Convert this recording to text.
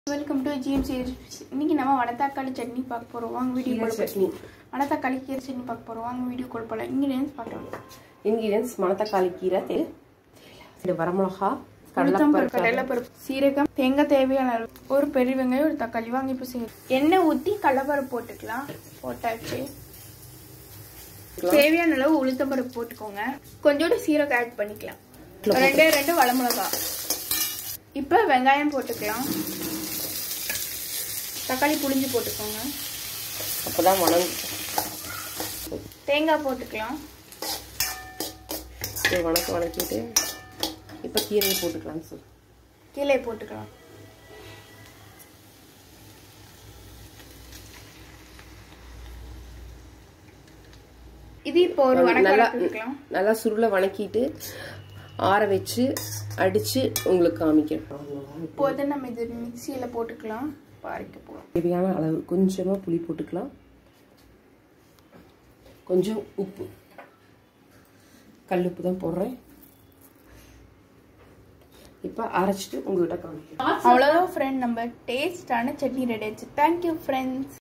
welcome to GMC இன்னைக்கு நம்ம வடத்தக்காளி சட்னி பார்க்க போகிறோம் வாங்க வீடியோ கீரை கால் சட்னி வடத்தக்காளி கீரை சட்னி பார்க்க போகிறோம் வாங்க வீடியோ கால் போகலாம் இன்கிரியன்ஸ் பார்க்கலாம் இன்கிரியன்ஸ் மணத்தக்காளி கீரை தேல் இது வரமிளகா உளுத்தம் பருப்பு கடலைப்பருப்பு கடலைப்பருப்பு சீரகம் தேங்காய் தேவையான அளவு ஒரு பெரிய வெங்காயம் ஒரு தக்காளி வாங்க இப்போ செய்ய எண்ணெய் ஊற்றி கடலைப்பருப்பு போட்டுக்கலாம் போட்டாச்சு தேவையான அளவு உளுத்தம் பருப்பு போட்டுக்கோங்க கொஞ்சோண்டு சீரகம் ஆட் பண்ணிக்கலாம் ரெண்டே ரெண்டு வளமிளகா இப்போ வெங்காயம் போட்டுக்கலாம் தக்காளி புளிஞ்சு போட்டுக்கோங்க அப்பதான் வணங்கும் தேங்காய் போட்டுக்கலாம் இது வணக்க வணக்கிட்டு இப்போ கீரையை போட்டுக்கலாம்னு சொல்லு கீழே போட்டுக்கலாம் இது இப்போ ஒரு நல்லா வணக்கம் நல்லா சுருளை வணக்கிட்டு ஆற வச்சு அடிச்சு உங்களுக்கு காமிக்கிறேன் இப்போது நம்ம இது மிக்சியில போட்டுக்கலாம் பாரிக்க போகலாம் தேவையான அளவு கொஞ்சமா புளி போட்டுக்கலாம் கொஞ்சம் உப்பு கல்லுப்பு தான் போடுறேன் இப்போ அரைச்சிட்டு உங்கள்கிட்ட காமிக்கிறேன் அவ்வளோதான் ஃப்ரெண்ட் நம்ம டேஸ்டான சட்னி ரெடி ஆச்சு தேங்க்யூ ஃப்ரெண்ட்ஸ்